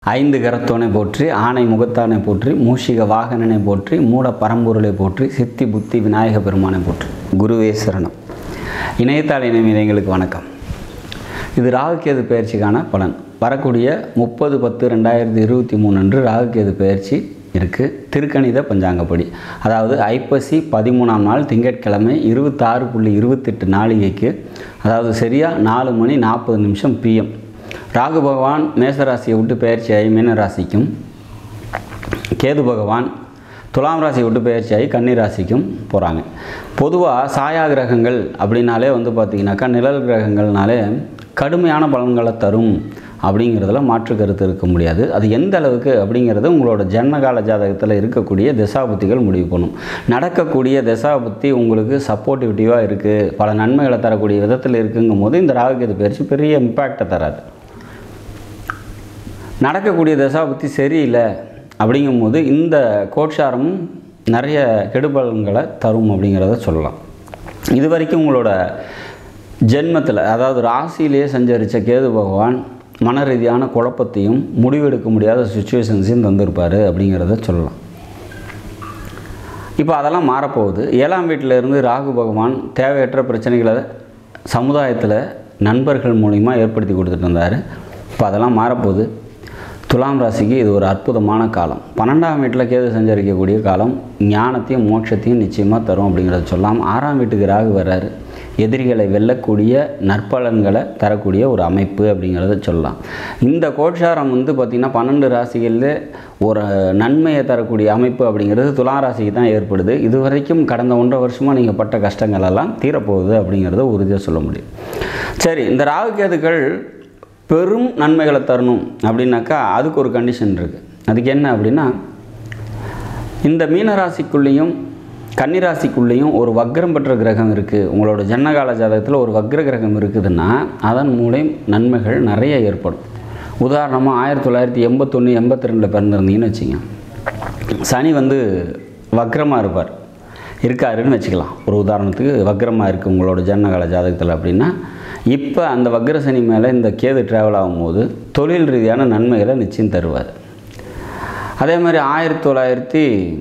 ஐந்து கரத்தோனை போற்றி ஆணை முகத்தானை போற்றி மூஷிக வாகனனை போற்றி மூல பரம்பொருளை போற்றி சித்தி புத்தி விநாயக பெருமானை போற்றி குருவே சரணம் இணையத்தாள் இணையங்களுக்கு வணக்கம் இது ராகுகேது பயிற்சிக்கான பலன் வரக்கூடிய முப்பது பத்து ரெண்டாயிரத்தி இருபத்தி மூணு அன்று ராகுகேது பயிற்சி இருக்குது திருக்கணித பஞ்சாங்கப்படி அதாவது ஐப்பசி பதிமூணாம் நாள் திங்கட்கிழமை இருபத்தாறு புள்ளி இருபத்தெட்டு நாளிகைக்கு அதாவது சரியாக நாலு மணி நாற்பது நிமிஷம் பிஎம் ராகு பகவான் மேசராசியை விட்டு பயிற்சியாகி மீன ராசிக்கும் கேது பகவான் துலாம் ராசியை விட்டு பயிற்சியாகி கன்னி ராசிக்கும் போகிறாங்க பொதுவாக சாயா கிரகங்கள் அப்படின்னாலே வந்து பார்த்திங்கனாக்கா நிழல் கிரகங்கள்னாலே கடுமையான பலன்களை தரும் அப்படிங்கிறதுல மாற்று கருத்து இருக்க முடியாது அது எந்த அளவுக்கு அப்படிங்கிறது உங்களோட ஜன்மகால ஜாதகத்தில் இருக்கக்கூடிய திசாபுத்திகள் முடிவு பண்ணும் நடக்கக்கூடிய திசாபுத்தி உங்களுக்கு சப்போர்ட்டிவிட்டிவாக இருக்குது பல நன்மைகளை தரக்கூடிய விதத்தில் இருக்குங்கும் போது இந்த ராகுகேது பயிற்சி பெரிய இம்பேக்டை தராது நடக்கக்கூடிய தசாபுத்தி சரியில்லை அப்படிங்கும்போது இந்த கோட்சாரமும் நிறைய கெடுபலன்களை தரும் அப்படிங்கிறத சொல்லலாம் இது வரைக்கும் உங்களோட ஜென்மத்தில் அதாவது ராசியிலேயே சஞ்சரித்த கேது பகவான் மன ரீதியான குழப்பத்தையும் முடிவெடுக்க முடியாத சுச்சுவேஷன்ஸையும் தந்திருப்பார் அப்படிங்கிறத சொல்லலாம் இப்போ அதெல்லாம் மாறப்போகுது ஏழாம் வீட்டில் இருந்து ராகு பகவான் தேவையற்ற பிரச்சனைகளை சமுதாயத்தில் நண்பர்கள் மூலிமா ஏற்படுத்தி கொடுத்துட்டு இருந்தார் இப்போ அதெல்லாம் மாறப்போகுது துலாம் ராசிக்கு இது ஒரு அற்புதமான காலம் பன்னெண்டாம் வீட்டில் கேது சஞ்சரிக்கக்கூடிய காலம் ஞானத்தையும் மோட்சத்தையும் நிச்சயமாக தரும் அப்படிங்கிறத சொல்லலாம் ஆறாம் வீட்டுக்கு ராகு வர்றாரு எதிரிகளை வெல்லக்கூடிய நற்பலன்களை தரக்கூடிய ஒரு அமைப்பு அப்படிங்கிறத சொல்லலாம் இந்த கோட்சாரம் வந்து பார்த்திங்கன்னா பன்னெண்டு ராசிகளில் ஒரு நன்மையை தரக்கூடிய அமைப்பு அப்படிங்கிறது துலா ராசிக்கு தான் ஏற்படுது இது வரைக்கும் கடந்த ஒன்றரை வருஷமாக நீங்கள் பட்ட கஷ்டங்கள் எல்லாம் தீரப்போகுது அப்படிங்கிறத உறுதியாக சொல்ல முடியும் சரி இந்த ராகுகேதுக்கள் பெரும் நன்மைகளை தரணும் அப்படின்னாக்கா அதுக்கு ஒரு கண்டிஷன் இருக்குது அதுக்கு என்ன அப்படின்னா இந்த மீனராசிக்குள்ளேயும் கன்னிராசிக்குள்ளேயும் ஒரு வக்ரம் பெற்ற கிரகம் இருக்குது உங்களோட ஜன்னகால ஜாதகத்தில் ஒரு வக்ர கிரகம் இருக்குதுன்னா அதன் மூலம் நன்மைகள் நிறைய ஏற்படும் உதாரணமாக ஆயிரத்தி தொள்ளாயிரத்தி எண்பத்தொன்று எண்பத்தி ரெண்டில் பிறந்திருந்தீங்கன்னு வச்சுங்க சனி வந்து வக்ரமாக இருப்பார் இருக்காருன்னு வச்சுக்கலாம் ஒரு உதாரணத்துக்கு வக்ரமாக இருக்குது உங்களோட ஜன்னகால ஜாதகத்தில் அப்படின்னா இப்போ அந்த வக்ர சனி மேலே இந்த கேது ட்ராவல் ஆகும்போது தொழில் ரீதியான நன்மைகளை நிச்சயம் தருவார் அதே மாதிரி ஆயிரத்தி தொள்ளாயிரத்தி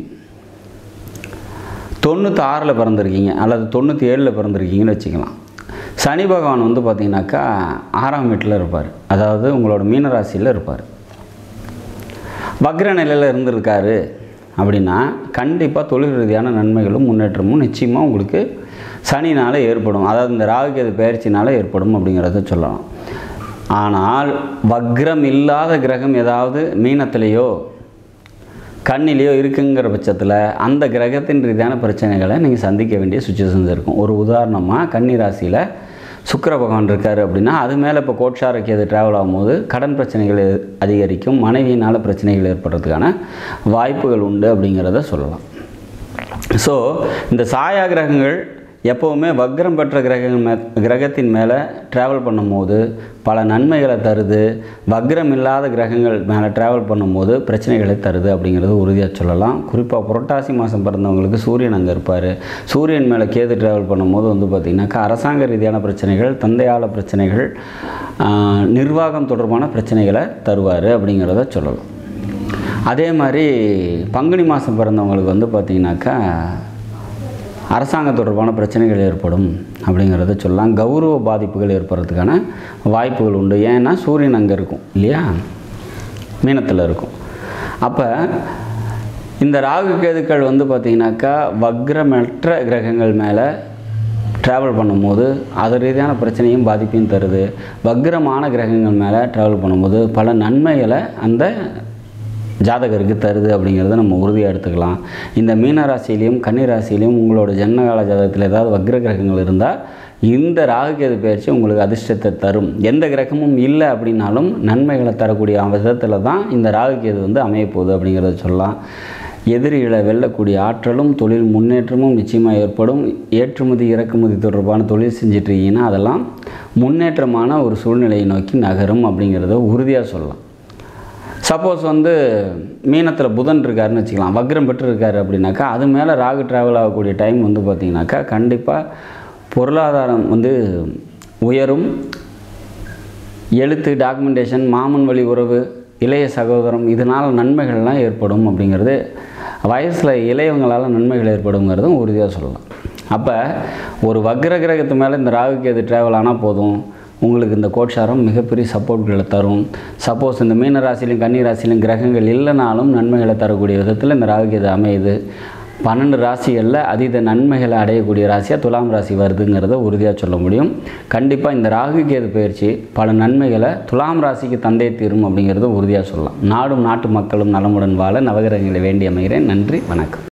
தொண்ணூற்றி ஆறில் பிறந்திருக்கீங்க அல்லது தொண்ணூற்றி ஏழில் பிறந்திருக்கீங்கன்னு வச்சுக்கலாம் சனி பகவான் வந்து பார்த்திங்கனாக்கா ஆறாம் வீட்டில் இருப்பார் அதாவது உங்களோட மீனராசியில் இருப்பார் வக்ர நிலையில் இருந்திருக்காரு அப்படின்னா கண்டிப்பாக தொழில் ரீதியான நன்மைகளும் முன்னேற்றமும் நிச்சயமாக உங்களுக்கு சனினால் ஏற்படும் அதாவது இந்த ராகுகேது பயிற்சினால் ஏற்படும் அப்படிங்கிறத சொல்லலாம் ஆனால் வக்ரம் இல்லாத கிரகம் ஏதாவது மீனத்திலேயோ கண்ணிலேயோ இருக்குங்கிற பட்சத்தில் அந்த கிரகத்தின் ரீதியான பிரச்சனைகளை நீங்கள் சந்திக்க வேண்டிய சுச்சுவேஷன்ஸ் இருக்கும் ஒரு உதாரணமாக கன்னி ராசியில் சுக்கர பகவான் இருக்கார் அப்படின்னா அது மேலே இப்போ கோட்சாரக்கு அது ட்ராவல் ஆகும்போது கடன் பிரச்சனைகள் அதிகரிக்கும் மனைவியினால் பிரச்சனைகள் ஏற்படுறதுக்கான வாய்ப்புகள் உண்டு அப்படிங்கிறத சொல்லலாம் ஸோ இந்த சாயா கிரகங்கள் எப்போவுமே வக்ரம் பெற்ற கிரகங்கள் மே கிரகத்தின் மேலே ட்ராவல் பண்ணும்போது பல நன்மைகளை தருது வக்ரம் இல்லாத கிரகங்கள் மேலே ட்ராவல் பண்ணும்போது பிரச்சனைகளை தருது அப்படிங்கிறது உறுதியாக சொல்லலாம் குறிப்பாக புரட்டாசி மாதம் பிறந்தவங்களுக்கு சூரியன் அங்கே இருப்பார் சூரியன் மேலே கேது ட்ராவல் பண்ணும்போது வந்து பார்த்திங்கனாக்கா அரசாங்க ரீதியான பிரச்சனைகள் தந்தையால பிரச்சனைகள் நிர்வாகம் தொடர்பான பிரச்சனைகளை தருவார் அப்படிங்கிறத சொல்லலாம் அதே மாதிரி பங்குனி மாதம் பிறந்தவங்களுக்கு வந்து பார்த்திங்கனாக்கா அரசாங்க தொடர்பான பிரச்சனைகள் ஏற்படும் அப்படிங்கிறத சொல்லலாம் கௌரவ பாதிப்புகள் ஏற்படுறதுக்கான வாய்ப்புகள் உண்டு ஏன்னா சூரியன் அங்கே இருக்கும் இல்லையா மீனத்தில் இருக்கும் அப்போ இந்த ராகு கேதுக்கள் வந்து பார்த்திங்கனாக்கா வக்ரமற்ற கிரகங்கள் மேலே ட்ராவல் பண்ணும்போது அது ரீதியான பிரச்சனையும் பாதிப்பையும் தருது வக்ரமான கிரகங்கள் மேலே ட்ராவல் பண்ணும்போது பல நன்மைகளை அந்த ஜாதகருக்கு தருது அப்படிங்கிறத நம்ம உறுதியாக எடுத்துக்கலாம் இந்த மீனராசிலையும் கன்னிராசிலையும் உங்களோட ஜன்னகால ஜாதகத்தில் ஏதாவது வக்ர கிரகங்கள் இருந்தால் இந்த ராகுகேது பயிற்சி உங்களுக்கு அதிர்ஷ்டத்தை தரும் எந்த கிரகமும் இல்லை அப்படின்னாலும் நன்மைகளை தரக்கூடிய விதத்தில் தான் இந்த ராகுகேது வந்து அமையப்போகுது அப்படிங்கிறத சொல்லலாம் எதிரிகளை வெல்லக்கூடிய ஆற்றலும் தொழில் முன்னேற்றமும் நிச்சயமாக ஏற்படும் ஏற்றுமதி இறக்குமதி தொடர்பான தொழில் செஞ்சிட்ருக்கீங்கன்னா அதெல்லாம் முன்னேற்றமான ஒரு சூழ்நிலையை நோக்கி நகரும் அப்படிங்கிறத உறுதியாக சொல்லலாம் சப்போஸ் வந்து மீனத்தில் புதன் இருக்காருன்னு வச்சுக்கலாம் வக்ரம் பெற்று இருக்காரு அப்படின்னாக்கா அது மேலே ராகு ட்ராவல் ஆகக்கூடிய டைம் வந்து பார்த்திங்கனாக்கா கண்டிப்பாக பொருளாதாரம் வந்து உயரும் எழுத்து டாக்குமெண்டேஷன் மாமன் வழி உறவு இளைய சகோதரம் இதனால் நன்மைகள்லாம் ஏற்படும் அப்படிங்கிறது வயசில் இளையவங்களால் நன்மைகள் ஏற்படுங்கிறதும் உறுதியாக சொல்லலாம் அப்போ ஒரு வக்ர கிரகத்து மேலே இந்த ராகுக்கு எது ட்ராவல் ஆனால் போதும் உங்களுக்கு இந்த கோட்சாரம் மிகப்பெரிய சப்போர்ட்களை தரும் சப்போஸ் இந்த மீன ராசிலையும் கன்னி ராசிலையும் கிரகங்கள் இல்லைனாலும் நன்மைகளை தரக்கூடிய விதத்தில் இந்த ராகுகேது அமையுது பன்னெண்டு ராசிகளில் அதீத நன்மைகளை அடையக்கூடிய ராசியாக துலாம் ராசி வருதுங்கிறத உறுதியாக சொல்ல முடியும் கண்டிப்பாக இந்த ராகு கேது பயிற்சி பல நன்மைகளை துலாம் ராசிக்கு தந்தை தீரும் அப்படிங்கிறத உறுதியாக சொல்லலாம் நாடும் நாட்டு மக்களும் நலமுடன் வாழ நவகிரகங்களை வேண்டி அமைகிறேன் நன்றி வணக்கம்